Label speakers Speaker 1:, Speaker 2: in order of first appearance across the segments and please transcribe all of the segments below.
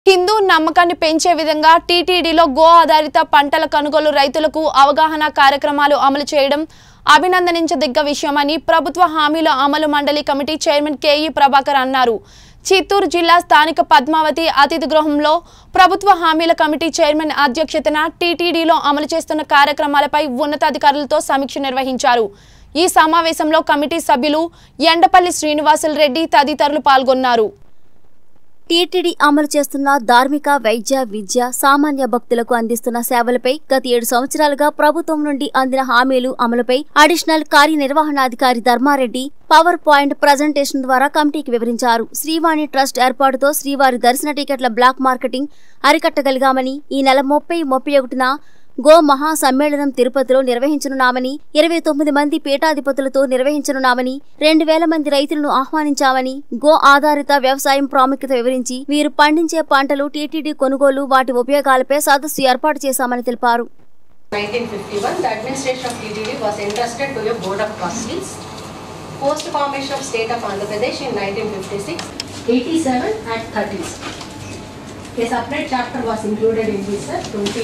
Speaker 1: హిందూ నమ్మకాన్ని పెంచే విధంగా టీటీడీలో గో ఆధారిత పంటల కొనుగోలు రైతులకు అవగాహన కార్యక్రమాలు అమలు చేయడం అభినందనించదగ్గ విషయమని ప్రభుత్వ హామీల అమలు మండలి కమిటీ చైర్మన్ కేఈ ప్రభాకర్ అన్నారు చిత్తూరు జిల్లా స్థానిక పద్మావతి అతిథి గృహంలో ప్రభుత్వ హామీల కమిటీ చైర్మన్ అధ్యక్షతన టీటీడీలో అమలు చేస్తున్న కార్యక్రమాలపై ఉన్నతాధికారులతో సమీక్ష నిర్వహించారు ఈ సమావేశంలో కమిటీ సభ్యులు ఎండపల్లి శ్రీనివాసులు రెడ్డి తదితరులు పాల్గొన్నారు
Speaker 2: టీటీడీ అమలు చేస్తున్న ధార్మిక వైద్య విద్య సామాన్య భక్తులకు అందిస్తున్న సేవలపై గత ఏడు సంవత్సరాలుగా ప్రభుత్వం నుండి అందిన హామీలు అమలుపై అడిషనల్ కార్యనిర్వహణాధికారి ధర్మారెడ్డి పవర్ పాయింట్ ప్రజెంటేషన్ ద్వారా కమిటీకి వివరించారు శ్రీవాణి ట్రస్ట్ ఏర్పాటుతో శ్రీవారి దర్శన టికెట్ల బ్లాక్ మార్కెటింగ్ అరికట్టగలిగామని ఈ నెల ముప్పై ముప్పై ఒకటిన గో మహా సమ్మేళనం తిరుపతిలో నిర్వహించనున్నామని ఇరవై తొమ్మిది మంది పీఠాధిపతులతో నిర్వహించనున్నామని రెండు వేల మంది రైతులను ఆహ్వానించామని గో ఆధారిత వ్యవసాయం ప్రాముఖ్యత వివరించి వీరు పండించే పంటలు టీటీడీ కొనుగోలు వాటి ఉపయోగాలపై సదస్సు ఏర్పాటు చేశామని తెలిపారు
Speaker 3: 1951, the administration of TTD was entrusted to a board of trustees. Post formation of state of Andhra Pradesh in 1956, 87 and 30s. A separate chapter was included in this, sir.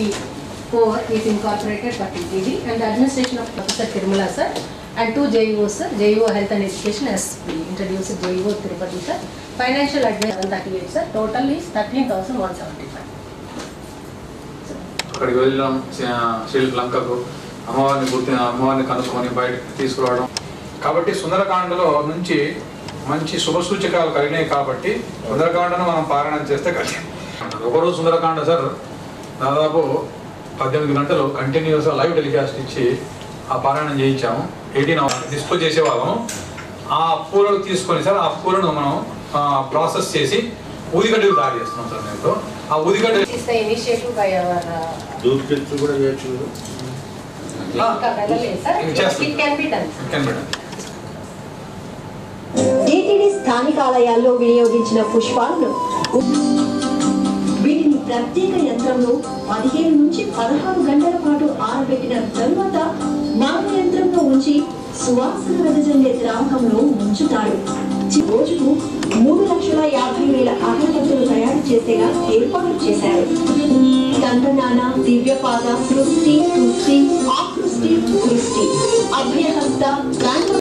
Speaker 3: 24 is incorporated for TTD and the administration of Professor Tirumala, sir. And two JEOs, sir. JEO Health and Education as we introduced JEO Tirupati, sir. Financial advice 138, sir. Total is 13,175.
Speaker 4: అక్కడికి వెళ్ళడం శ్రీ- శ్రీలంకకు అమ్మవారిని గుర్తి అమ్మవారిని కనుక్కొని బయటకు తీసుకురావడం కాబట్టి సుందరకాండలో నుంచి మంచి శుభ సూచకాలు కలిగినాయి కాబట్టి సుందరకాండను మనం పారాయణం చేస్తే కలిగి ఒకరోజు సుందరకాండ సార్ దాదాపు పద్దెనిమిది గంటలు కంటిన్యూస్గా లైవ్ టెలికాస్ట్ ఇచ్చి ఆ పారాయణం చేయించాము ఎయిటీన్ అవర్స్ డిస్పోజ్ చేసేవాళ్ళము ఆ పూలను తీసుకొని సార్ ఆ పూలను మనం ప్రాసెస్ చేసి ఊదిగడ్డలు తయారు చేస్తున్నాం సార్ దీంతో ఆ ఊదిగడ్డ
Speaker 3: This is the initiative by our uh,
Speaker 5: దూద్ తెచ్చు కూడా చేయొచ్చు కదా
Speaker 3: ఇంకా వెళ్ళలేదు సార్
Speaker 4: ఇది చేస్తాం.
Speaker 3: It can be done
Speaker 4: can madam
Speaker 6: TTD స్థానిక ఆలయాల్లో వినియోగించిన పుష్పాలను వీటిని ప్రత్యేక యంత్రంలో పదిహేను నుంచి పదహారు గంటల పాటు ఆరబెట్టిన తరువాత మరో యంత్రంలో ఉంచి సువాసన వెదజల్లే ద్రావకంలో ఉంచుతారు చి- రోజుకు మూడు లక్షల యాభై వేల అగరబత్తులు తయారు చేసేలా ఏర్పాటు చేశారు దండనాన దివ్యపాద సృష్టి కృష్టి ఆకృష్టి దృష్టి అభయహస్త గాంధ